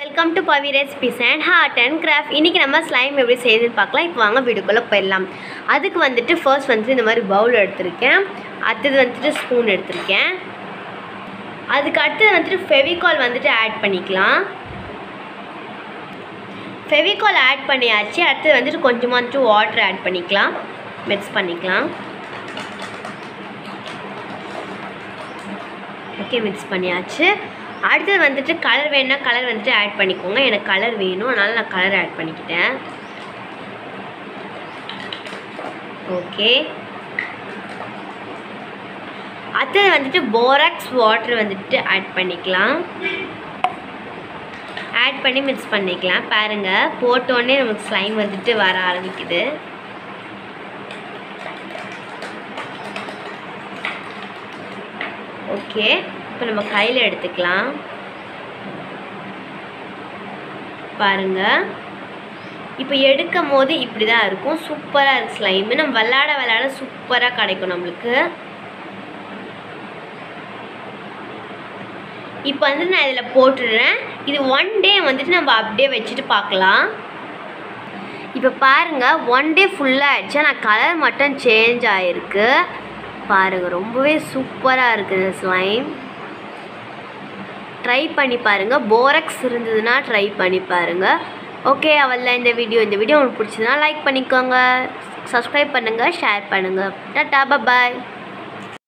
welcome to Pavi recipes and art and craft இன்றைக்கி நம்ம slime எப்படி செய்யுதுன்னு பார்க்கலாம் இப்போ வாங்க வீடுக்குள்ளே போயிடலாம் அதுக்கு வந்துட்டு ஃபர்ஸ்ட் வந்துட்டு இந்த மாதிரி பவுல் எடுத்திருக்கேன் அடுத்தது வந்துட்டு ஸ்பூன் எடுத்திருக்கேன் அதுக்கு அடுத்தது வந்துட்டு ஃபெவிகால் வந்துட்டு ஆட் பண்ணிக்கலாம் ஃபெவிகால் ஆட் பண்ணியாச்சு அடுத்தது வந்துட்டு கொஞ்சமாக வந்துட்டு வாட்டர் ஆட் பண்ணிக்கலாம் மிக்ஸ் பண்ணிக்கலாம் ஓகே மிக்ஸ் பண்ணியாச்சு அடுத்தது வந்துட்டு கலர் வேணும்னா கலர் வந்துட்டு ஆட் பண்ணிக்கோங்க எனக்கு கலர் வேணும் அதனால் நான் கலர் ஆட் பண்ணிக்கிட்டேன் ஓகே அடுத்தது வந்துட்டு போராக்ஸ் வாட்டர் வந்துட்டு ஆட் பண்ணிக்கலாம் ஆட் பண்ணி மிக்ஸ் பண்ணிக்கலாம் பாருங்கள் போட்டோடனே நமக்கு ஸ்லைம் வந்துட்டு வர ஆரம்பிக்குது ஓகே இப்போ நம்ம கையில் எடுத்துக்கலாம் பாருங்க இப்போ எடுக்கும் போது இப்படி தான் இருக்கும் சூப்பராக இருக்கு ஸ்லைமு நம்ம விளாட விளாட சூப்பராக கிடைக்கும் நம்மளுக்கு இப்போ வந்து நான் இதில் போட்டுடுறேன் இது ஒன் டே வந்துட்டு நம்ம அப்படியே வச்சுட்டு பார்க்கலாம் இப்போ பாருங்கள் ஒன் டே ஃபுல்லாக ஆயிடுச்சு ஆனால் கலர் மட்டும் சேஞ்ச் ஆகிருக்கு பாருங்கள் ரொம்பவே சூப்பராக இருக்குது ஸ்லைம் ட்ரை பண்ணி பாருங்கள் போரக்ஸ் இருந்ததுன்னா ட்ரை பண்ணி பாருங்கள் ஓகே அவல்ல இந்த வீடியோ இந்த வீடியோ உங்களுக்கு பிடிச்சதுன்னா லைக் பண்ணிக்கோங்க சப்ஸ்கிரைப் பண்ணுங்கள் ஷேர் பண்ணுங்கள் டாட்டா பாய்